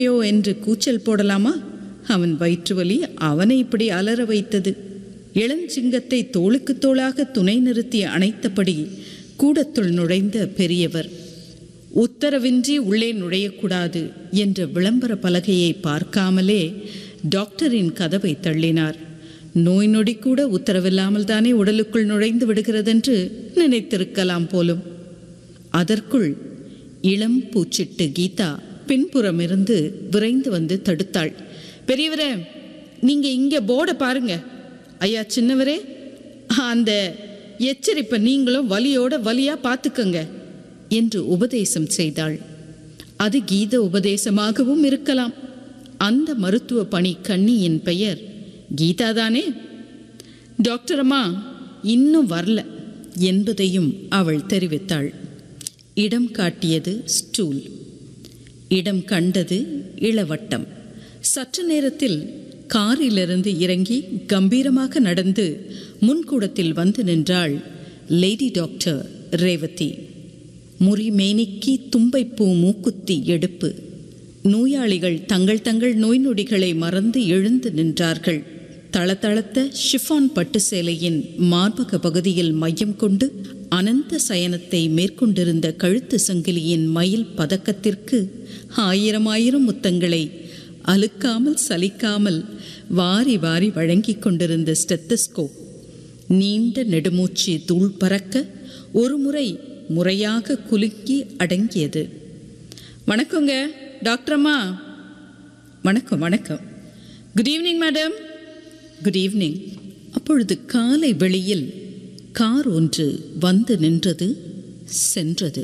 ஐயோ என்று கூச்சல் போடலாமா அவன் வயிற்று வலி அவனை இப்படி அலற வைத்தது இளஞ்சிங்கத்தை தோளுக்கு தோளாக துணை நிறுத்தி அணைத்தபடி கூடத்துள் நுழைந்த பெரியவர் உத்தரவின்றி உள்ளே நுழையக்கூடாது என்ற விளம்பர பலகையை பார்க்காமலே டாக்டரின் கதவை தள்ளினார் நோய் நொடி கூட உத்தரவில்லாமல் தானே உடலுக்குள் நுழைந்து விடுகிறதென்று நினைத்திருக்கலாம் போலும் அதற்குள் இளம் பூச்சிட்டு கீதா பின்புறமிருந்து விரைந்து வந்து தடுத்தாள் பெரியவரே நீங்க இங்க போர்டை பாருங்க ஐயா சின்னவரே அந்த எச்சரிப்பை நீங்களும் வலியோட வலியா பார்த்துக்கங்க என்று உபதேசம் செய்தாள் அது கீத உபதேசமாகவும் இருக்கலாம் அந்த மருத்துவ பணி கண்ணியின் பெயர் கீதா தானே டாக்டர் அம்மா இன்னும் வரல என்பதையும் அவள் தெரிவித்தாள் இடம் காட்டியது ஸ்டூல் இடம் கண்டது இளவட்டம் சற்று நேரத்தில் காரிலிருந்து இறங்கி கம்பீரமாக நடந்து முன்கூடத்தில் வந்து நின்றாள் லேடி டாக்டர் ரேவதி முறி மேனிக்கி தும்பைப்பூ மூக்குத்தி எடுப்பு நோயாளிகள் தங்கள் தங்கள் நோய் நொடிகளை மறந்து எழுந்து நின்றார்கள் தளதளத்த ஷிஃபான் பட்டு சேலையின் மார்பக பகுதியில் மையம் கொண்டு அனந்த சயனத்தை மேற்கொண்டிருந்த கழுத்து சங்கிலியின் மயில் பதக்கத்திற்கு ஆயிரம் ஆயிரம் முத்தங்களை அலுக்காமல் சலிக்காமல் வாரி வாரி வழங்கிக் கொண்டிருந்த ஸ்டெத்தஸ்கோப் நீண்ட நெடுமூச்சு தூள் பறக்க ஒரு முறை முறையாக குலுக்கி அடங்கியது வணக்கங்க டாக்டர் அம்மா வணக்கம் வணக்கம் good evening madam good evening அப்பொழுது காலை வெளியில் கார் ஒன்று வந்து நின்றது சென்றது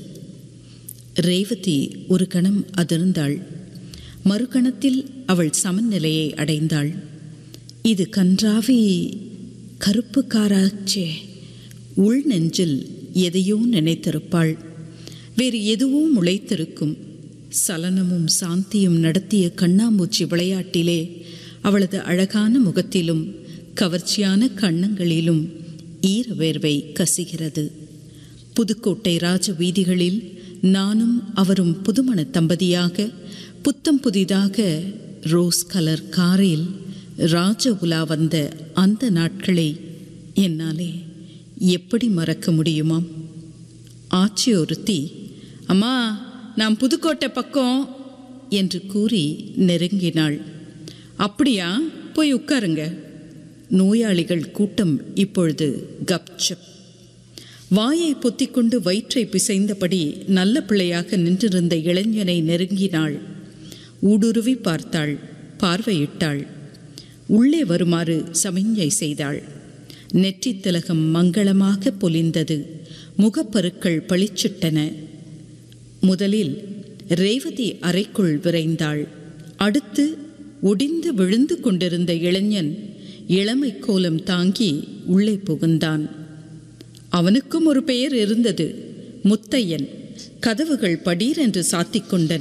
ரேவதி ஒரு கணம் அதிர்ந்தாள் மறுகணத்தில் அவள் சமநிலையை அடைந்தாள் இது கன்றாவி கருப்பு காராச்சே உள் நெஞ்சில் எதையோ நினைத்திருப்பாள் வேறு எதுவோ முளைத்திருக்கும் சலனமும் சாந்தியும் நடத்திய கண்ணாமூச்சி விளையாட்டிலே அவளது அழகான முகத்திலும் கவர்ச்சியான கண்ணங்களிலும் ஈர வேர்வை கசிகிறது புதுக்கோட்டை ராஜ வீதிகளில் நானும் அவரும் புதுமண தம்பதியாக புத்தம் புதிதாக ரோஸ் கலர் காரில் ராஜ உலா வந்த அந்த நாட்களை என்னாலே எப்படி மறக்க முடியுமாம் ஆச்சி ஒருத்தி அம்மா நான் புதுக்கோட்டை பக்கம் என்று கூறி நெருங்கினாள் அப்படியா போய் உட்காருங்க நோயாளிகள் கூட்டம் இப்பொழுது கப்சப் வாயை பொத்திக்கொண்டு வயிற்றை பிசைந்தபடி நல்ல பிள்ளையாக நின்றிருந்த இளைஞனை நெருங்கினாள் ஊடுருவி பார்த்தாள் பார்வையிட்டாள் உள்ளே வருமாறு சமிஞ்சை செய்தாள் நெற்றித் திலகம் மங்களமாக பொலிந்தது முகப்பருக்கள் பளிச்சிட்டன முதலில் ரேவதி அறைக்குள் விரைந்தாள் அடுத்து ஒடிந்து விழுந்து கொண்டிருந்த இளைஞன் இளமை கோலம் தாங்கி உள்ளே புகுந்தான் அவனுக்கும் ஒரு பெயர் இருந்தது முத்தையன் கதவுகள் படீரென்று சாத்திக் கொண்டன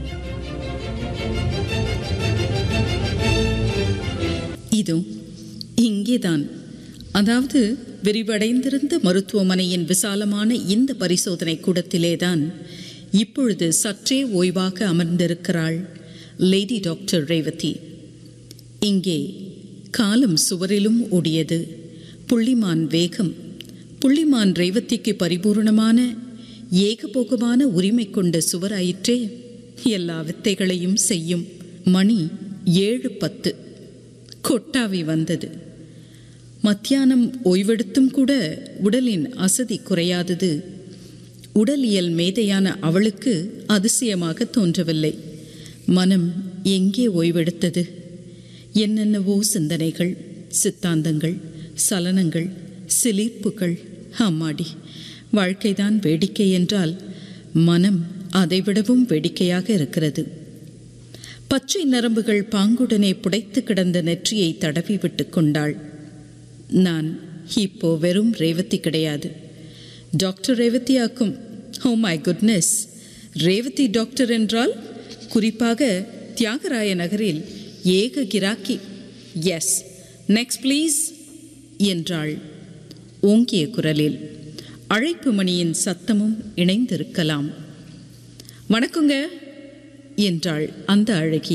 இதோ இங்கேதான் அதாவது விரிவடைந்திருந்த மருத்துவமனையின் விசாலமான இந்த பரிசோதனை கூடத்திலேதான் இப்பொழுது சற்றே ஓய்வாக அமர்ந்திருக்கிறாள் லேடி டாக்டர் ரேவதி இங்கே காலம் சுவரிலும் ஓடியது புள்ளிமான் வேகம் புள்ளிமான் ரேவதிக்கு பரிபூர்ணமான ஏகபோகமான உரிமை கொண்ட சுவராயிற்றே எல்லா வித்தைகளையும் செய்யும் மணி ஏழு பத்து கொட்டாவி வந்தது மத்தியானம் ஓய்வெடுத்தும் கூட உடலின் அசதி குறையாதது உடலியல் மேதையான அவளுக்கு அதிசயமாக தோன்றவில்லை மனம் எங்கே ஓய்வெடுத்தது என்னென்னவோ சிந்தனைகள் சித்தாந்தங்கள் சலனங்கள் சிலிர்ப்புகள் அம்மாடி வாழ்க்கைதான் வேடிக்கை என்றால் மனம் அதைவிடவும் வேடிக்கையாக இருக்கிறது பச்சை நரம்புகள் பாங்குடனே புடைத்து கிடந்த நெற்றியை தடவி விட்டு கொண்டாள் நான் இப்போ வெறும் ரேவதி கிடையாது டாக்டர் ரேவதி ஆக்கும் oh my goodness Revathi doctor என்றால் குறிப்பாக தியாகராய நகரில் ஏக கிராக்கி எஸ் நெக்ஸ்ட் ப்ளீஸ் என்றாள் ஓங்கிய குரலில் அழைப்பு மணியின் சத்தமும் இணைந்திருக்கலாம் வணக்கங்க என்றாள் அந்த அழகி